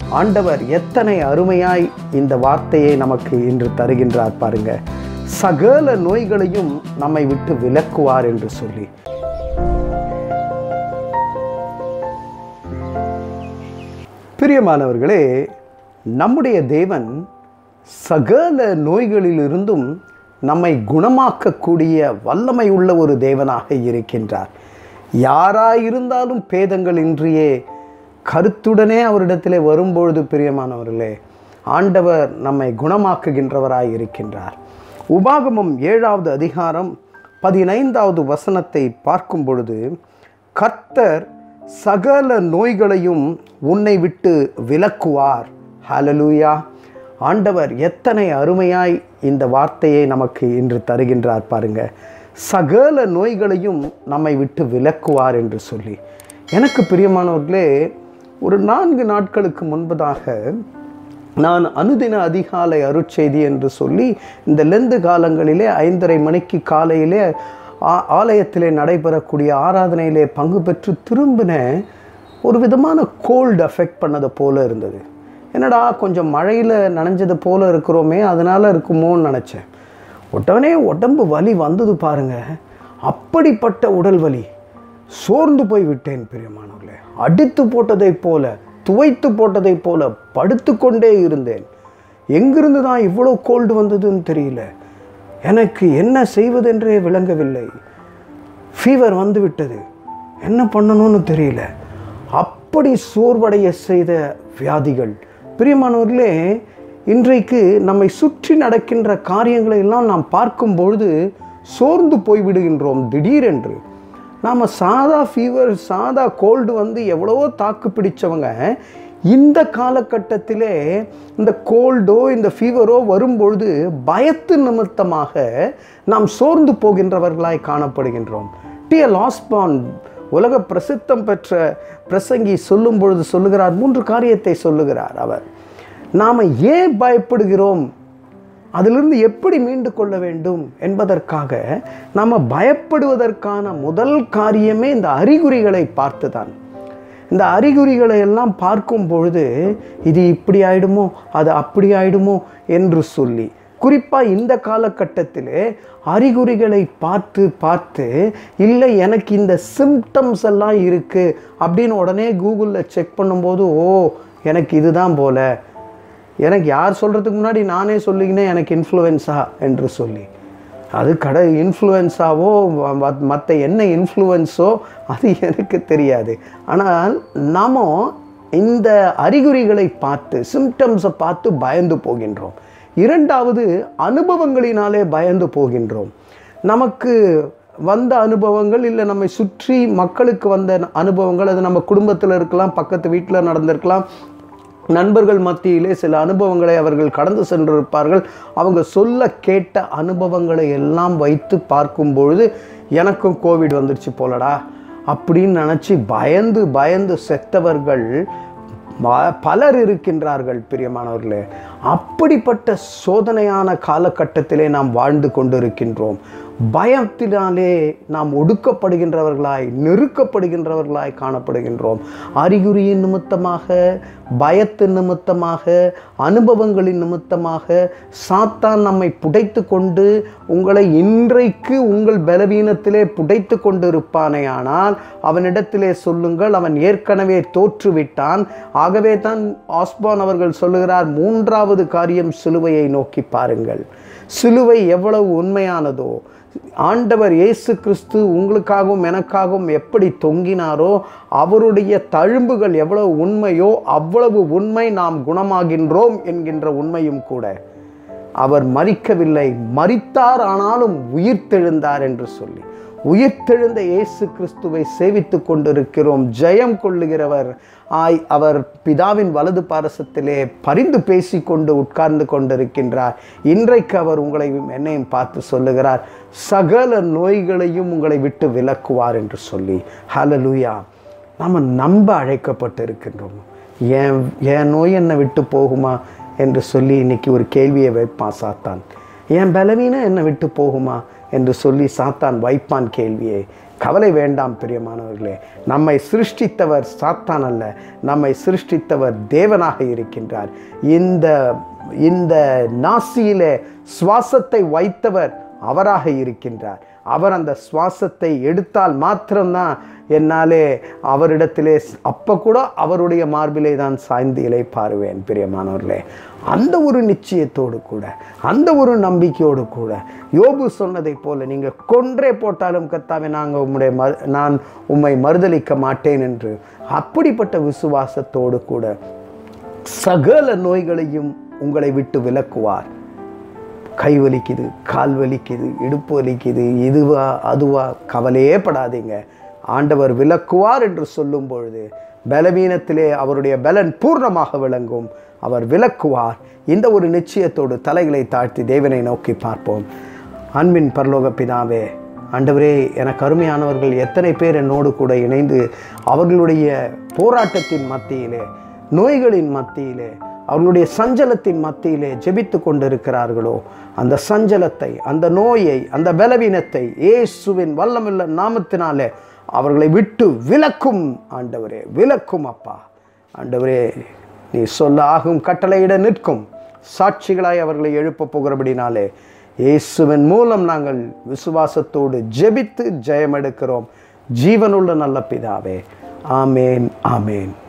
ஆண்டவர் எத்தனை அருமையாய் இந்த வார்த்தையை நமக்கு இன்று தருகின்றார் பாருங்க சகல நோய்களையும் நம்மை விட்டு விலக்குவார் என்று சொல்லி பிரியமானவர்களே நம்முடைய தேவன் சகல நோய்களிலிருந்தும் நம்மை குணமாக்கக்கூடிய வல்லமை உள்ள ஒரு தேவனாக இருக்கின்றார் யாராயிருந்தாலும் பேதங்களின்றியே கருத்துடனே அவரிடத்திலே வரும்பொழுது பிரியமானவர்களே ஆண்டவர் நம்மை குணமாக்குகின்றவராய் இருக்கின்றார் உபாகமம் ஏழாவது அதிகாரம் பதினைந்தாவது வசனத்தை பார்க்கும் பொழுது கர்த்தர் சகல நோய்களையும் உன்னை விட்டு விலக்குவார் ஹalleluya ஆண்டவர் எத்தனை அருமையாய் இந்த வார்த்தையை நமக்கு இன்று தருகின்றார் பாருங்க சகல நோய்களையும் நம்மை விட்டு விலக்குவார் என்று சொல்லி எனக்கு பிரியமானவர்களே ஒரு நான்கு நாட்களுக்கு முன்பதாக நான் அனுதின அதிகாலை அருட்செய்தி என்று சொல்லி இந்த லெந்து காலங்களிலே ஐந்தரை மணிக்கு காலையிலே ஆ- ஆலயத்திலே நடைபெறக்கூடிய ஆராதனையிலே பங்கு பெற்று திரும்பின ஒரு விதமான கோல்டு அஃபெக்ட் பண்ணது போல இருந்தது என்னடா கொஞ்சம் மழையில் நனைஞ்சது போல இருக்கிறோமே அதனால இருக்குமோன்னு நினச்சேன் உடனே உடம்பு வலி வந்தது பாருங்க அப்படிப்பட்ட உடல் வலி சோர்ந்து போய் விட்டேன் பிரியமானவர்களே அடித்து போட்டதைப் போல துவைத்து போட்டதைப் போல படுத்துக்கொண்டே இருந்தேன் எங்கிருந்து தான் இவ்வளோ கோல்டு வந்ததுன்னு தெரியல எனக்கு என்ன செய்வதென்றே விளங்கவில்லை ஃபீவர் வந்து விட்டது என்ன பண்ணணும்னு தெரியல அப்படி சோர்வடைய செய்த வியாதிகள் பிரியமானவர்களே இன்றைக்கு நம்மை சுற்றி நடக்கின்ற காரியங்களை எல்லாம் நாம் பார்க்கும் பொழுது சோர்ந்து போய் விடுகின்றோம் திடீரென்று நாம் சாதா ஃபீவர் சாதா கோல்டு வந்து எவ்வளவோ தாக்கு பிடிச்சவங்க இந்த காலகட்டத்திலே இந்த கோல்டோ இந்த ஃபீவரோ வரும்பொழுது பயத்து நிமித்தமாக நாம் சோர்ந்து போகின்றவர்களாய் காணப்படுகின்றோம் டி எல் ஆஸ்பான் உலக பிரசித்தம் பெற்ற பிரசங்கி சொல்லும் பொழுது சொல்லுகிறார் மூன்று காரியத்தை சொல்லுகிறார் அவர் நாம் ஏன் பயப்படுகிறோம் அதிலிருந்து எப்படி மீண்டு கொள்ள வேண்டும் என்பதற்காக நாம் பயப்படுவதற்கான முதல் காரியமே இந்த அறிகுறிகளை பார்த்து தான் இந்த அறிகுறிகளை எல்லாம் பார்க்கும் பொழுது இது இப்படி ஆயிடுமோ அது அப்படி ஆயிடுமோ என்று சொல்லி குறிப்பாக இந்த காலகட்டத்திலே அறிகுறிகளை பார்த்து பார்த்து இல்லை எனக்கு இந்த சிம்டம்ஸ் எல்லாம் இருக்குது அப்படின்னு உடனே கூகுளில் செக் பண்ணும்போது ஓ எனக்கு இதுதான் போல எனக்கு யார் சொல்கிறதுக்கு முன்னாடி நானே சொல்லிக்கினேன் எனக்கு இன்ஃப்ளூயன்ஸா என்று சொல்லி அது கடை இன்ஃப்ளூயன்ஸாவோ மற்ற என்ன இன்ஃப்ளூயன்ஸோ அது எனக்கு தெரியாது ஆனால் நாம இந்த அறிகுறிகளை பார்த்து சிம்டம்ஸை பார்த்து பயந்து போகின்றோம் இரண்டாவது அனுபவங்களினாலே பயந்து போகின்றோம் நமக்கு வந்த அனுபவங்கள் இல்லை நம்மை சுற்றி மக்களுக்கு வந்த அனுபவங்கள் அது நம்ம குடும்பத்தில் இருக்கலாம் பக்கத்து வீட்டில் நடந்திருக்கலாம் நண்பர்கள் மத்தியிலே சில அனுபவங்களை அவர்கள் கடந்து சென்றிருப்பார்கள் அவங்க சொல்ல கேட்ட அனுபவங்களை எல்லாம் வைத்து பார்க்கும் பொழுது எனக்கும் கோவிட் வந்துடுச்சு போலடா அப்படின்னு நினச்சி பயந்து பயந்து செத்தவர்கள் ப- பலர் இருக்கின்றார்கள் பிரியமானவர்களே அப்படிப்பட்ட சோதனையான காலகட்டத்திலே நாம் வாழ்ந்து கொண்டிருக்கின்றோம் பயத்தினாலே நாம் ஒடுக்கப்படுகின்றவர்களாய் நெருக்கப்படுகின்றவர்களாய் காணப்படுகின்றோம் அறிகுறியின் நிமித்தமாக பயத்தின் நிமித்தமாக அனுபவங்களின் நிமித்தமாக சாத்தான் நம்மை புடைத்து கொண்டு உங்களை இன்றைக்கு உங்கள் பலவீனத்திலே புடைத்து கொண்டு இருப்பானே ஆனால் அவனிடத்திலே சொல்லுங்கள் அவன் ஏற்கனவே தோற்றுவிட்டான் ஆகவே தான் ஆஸ்பான் அவர்கள் சொல்லுகிறார் மூன்றாவது காரியம் சிலுவையை நோக்கி பாருங்கள் சிலுவை எவ்வளவு உண்மையானதோ ஆண்டவர் இயேசு கிறிஸ்து உங்களுக்காகவும் எனக்காகவும் எப்படி தொங்கினாரோ அவருடைய தழும்புகள் எவ்வளவு உண்மையோ அவ்வளவு உண்மை நாம் குணமாகின்றோம் என்கின்ற உண்மையும் கூட அவர் மறிக்கவில்லை மறித்தார் ஆனாலும் உயிர்த்தெழுந்தார் என்று சொல்லி உயிர்த்தெழுந்த இயேசு கிறிஸ்துவை சேவித்துக் கொண்டிருக்கிறோம் ஜெயம் கொள்ளுகிறவர் ஆய் அவர் பிதாவின் வலது பாரசத்திலே பரிந்து பேசிக்கொண்டு உட்கார்ந்து கொண்டிருக்கின்றார் இன்றைக்கு அவர் உங்களையும் என்னையும் பார்த்து சொல்லுகிறார் சகல நோய்களையும் உங்களை விட்டு விலக்குவார் என்று சொல்லி ஹalleluya நாம் நம்ப அழைக்கப்பட்டு இருக்கின்றோம் என் என் நோய் என்னை விட்டு போகுமா என்று சொல்லி இன்னைக்கு ஒரு கேள்வியை வைப்பான் சாத்தான் என் பலவீனம் என்னை விட்டு போகுமா என்று சொல்லி சாத்தான் வைப்பான் கேள்வியை கவலை வேண்டாம் பிரியமானவர்களே நம்மை சிருஷ்டித்தவர் சாத்தான் அல்ல நம்மை சிருஷ்டித்தவர் தேவனாக இருக்கின்றார் இந்த இந்த நாசியிலே சுவாசத்தை வைத்தவர் அவராக இருக்கின்றார் அவர் அந்த சுவாசத்தை எடுத்தால் மாத்திரம்தான் என்னாலே அவரிடத்திலே அப்போ கூட அவருடைய மார்பிலே தான் சாய்ந்து இலைப்பாருவேன் பிரியமானவர்களே அந்த ஒரு நிச்சயத்தோடு கூட அந்த ஒரு நம்பிக்கையோடு கூட யோபு சொன்னதை போல நீங்கள் கொன்றே போட்டாலும் கத்தாவே நாங்கள் உம்முடைய ம நான் உம்மை மறுதலிக்க மாட்டேன் என்று அப்படிப்பட்ட விசுவாசத்தோடு கூட சகல நோய்களையும் உங்களை விட்டு விலக்குவார் கை வலிக்குது கால் வலிக்குது இடுப்பு வலிக்குது இதுவா அதுவா கவலையே படாதீங்க ஆண்டவர் விலக்குவார் என்று சொல்லும் பொழுது பலவீனத்திலே அவருடைய பலன் பூர்ணமாக விளங்கும் அவர் விலக்குவார் இந்த ஒரு நிச்சயத்தோடு தலைகளை தாழ்த்தி தேவனை நோக்கி பார்ப்போம் அன்பின் பரலோக பிதாவே ஆண்டவரே எனக்கு அருமையானவர்கள் எத்தனை பேர் என்னோடு கூட இணைந்து அவர்களுடைய போராட்டத்தின் மத்தியிலே நோய்களின் மத்தியிலே அவர்களுடைய சஞ்சலத்தின் மத்தியிலே ஜெபித்து கொண்டிருக்கிறார்களோ அந்த சஞ்சலத்தை அந்த நோயை அந்த பலவீனத்தை இயேசுவின் வல்லமுள்ள நாமத்தினாலே அவர்களை விட்டு விலக்கும் ஆண்டவரே விலக்கும் அப்பா ஆண்டவரே நீ சொல்ல ஆகும் கட்டளையிட நிற்கும் சாட்சிகளாய் அவர்களை எழுப்ப போகிறபடினாலே இயேசுவின் மூலம் நாங்கள் விசுவாசத்தோடு ஜெபித்து ஜெயம் எடுக்கிறோம் ஜீவனுள்ள நல்ல பிதாவே ஆமேன் ஆமேன்